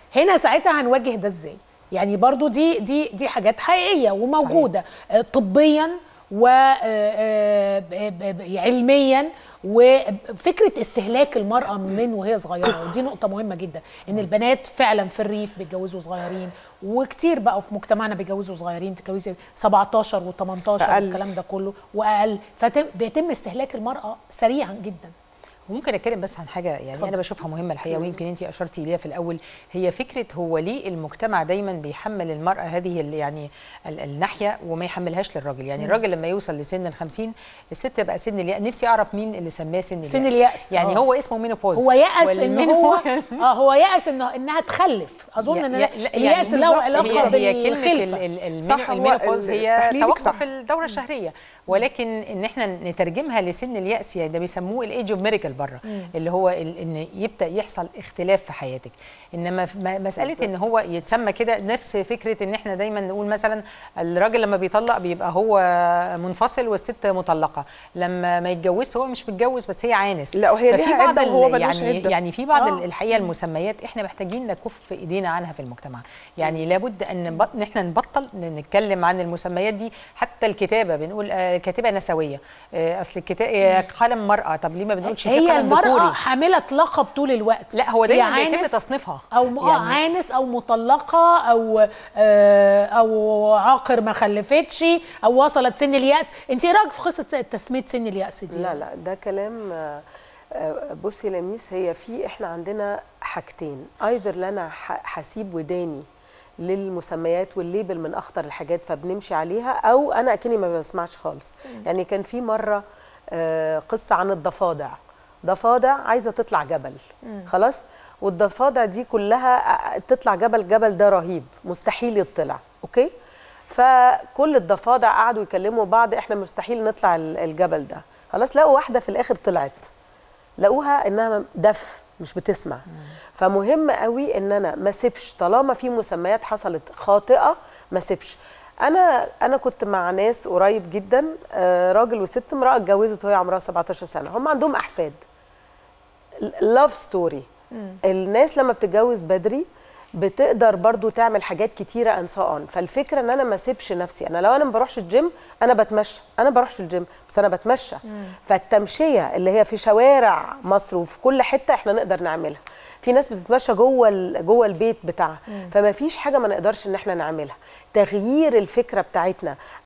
هنا ساعتها هنواجه ده ازاي يعني برضو دي دي دي حاجات حقيقيه وموجوده آه، طبيا وعلميا وفكره استهلاك المراه من وهي صغيره ودي نقطه مهمه جدا ان البنات فعلا في الريف بيتجوزوا صغيرين وكتير بقى في مجتمعنا بيتجوزوا صغيرين بتتجوزي 17 و18 أقل. والكلام ده كله واقل فبيتم استهلاك المراه سريعا جدا وممكن اتكلم بس عن حاجه يعني اتفضل. انا بشوفها مهمه الحقيقه ويمكن انت اشرتي اليها في الاول هي فكره هو ليه المجتمع دايما بيحمل المراه هذه ال- يعني ال- الناحيه وما يحملهاش للراجل يعني الراجل لما يوصل لسن ال 50 الست تبقى سن اليأس نفسي اعرف مين اللي سماه سن اليأس سن اليأس، يعني آه. هو اسمه مينوبوز هو يأس ولا ان المينو- هو اه هو يأس انه انها تخلف اظن يا- ان يا- لا، اليأس يعني له بالظبط. علاقه هي هي كلمه بالخلفه ال- ال- صح، المينو- هو المينوبوز هي تحليلك توقف صح. في الدوره الشهريه ولكن ان احنا نترجمها لسن اليأس يعني ده بيسموه الايدج اوف ميريكل بره اللي هو ال- ان يبدا يحصل اختلاف في حياتك انما في م- مساله ان هو يتسمى كده نفس فكره ان احنا دايما نقول مثلا الراجل لما بيطلق بيبقى هو منفصل والست مطلقه لما ما يتجوزش هو مش متجوز بس هي عانس لا، وهي ففي ليها بعض عدة وهو ال- ملوش يعني عدة. يعني في بعض آه. الحقيقه المسميات احنا محتاجين نكف ايدينا عنها في المجتمع يعني لابد ان نبط- ان احنا نبطل ن- نتكلم عن المسميات دي حتى الكتابه بنقول آه، كاتبه نسويه آه، اصل الكتاب قلم مراه طب ليه ما بنقولش في هي قلم المرأة ذكوري حاملة لقب طول الوقت لا هو هي دايما بيتم عانس تصنيفها او يعني يعني- عانس او مطلقه او آه، او عاقر ما خلفتش او وصلت سن الياس انت ايه رايك في قصه تسميه سن الياس دي لا لا ده كلام آه، آه، بصي يا لميس هي في احنا عندنا حاجتين ايذر لا انا ح- هسيب وداني للمسميات والليبل من اخطر الحاجات فبنمشي عليها او انا اكني ما بسمعش خالص يعني كان في مره آه، قصه عن الضفادع ضفادع عايزه تطلع جبل خلاص والضفادع دي كلها آه، تطلع جبل جبل ده رهيب مستحيل يطلع اوكي فكل الضفادع قعدوا يكلموا بعض احنا مستحيل نطلع ال- الجبل ده خلاص لقوا واحده في الاخر طلعت لقوها انها دف مش بتسمع فمهم قوي ان انا ما سيبش طالما في مسميات حصلت خاطئه ما سيبش انا انا كنت مع ناس قريب جدا آه، راجل وست امراه اتجوزت وهي عمرها 17 سنه هم عندهم احفاد لاف ستوري الناس لما بتتجوز بدري بتقدر برضو تعمل حاجات كتيره ان اون فالفكره ان انا ما اسيبش نفسي انا لو انا ما بروحش الجيم انا بتمشى انا بروحش الجيم بس انا بتمشى فالتمشيه اللي هي في شوارع مصر وفي كل حته احنا نقدر نعملها في ناس بتتمشى جوه ال- جوه البيت بتاعها فما فيش حاجه ما نقدرش ان احنا نعملها تغيير الفكره بتاعتنا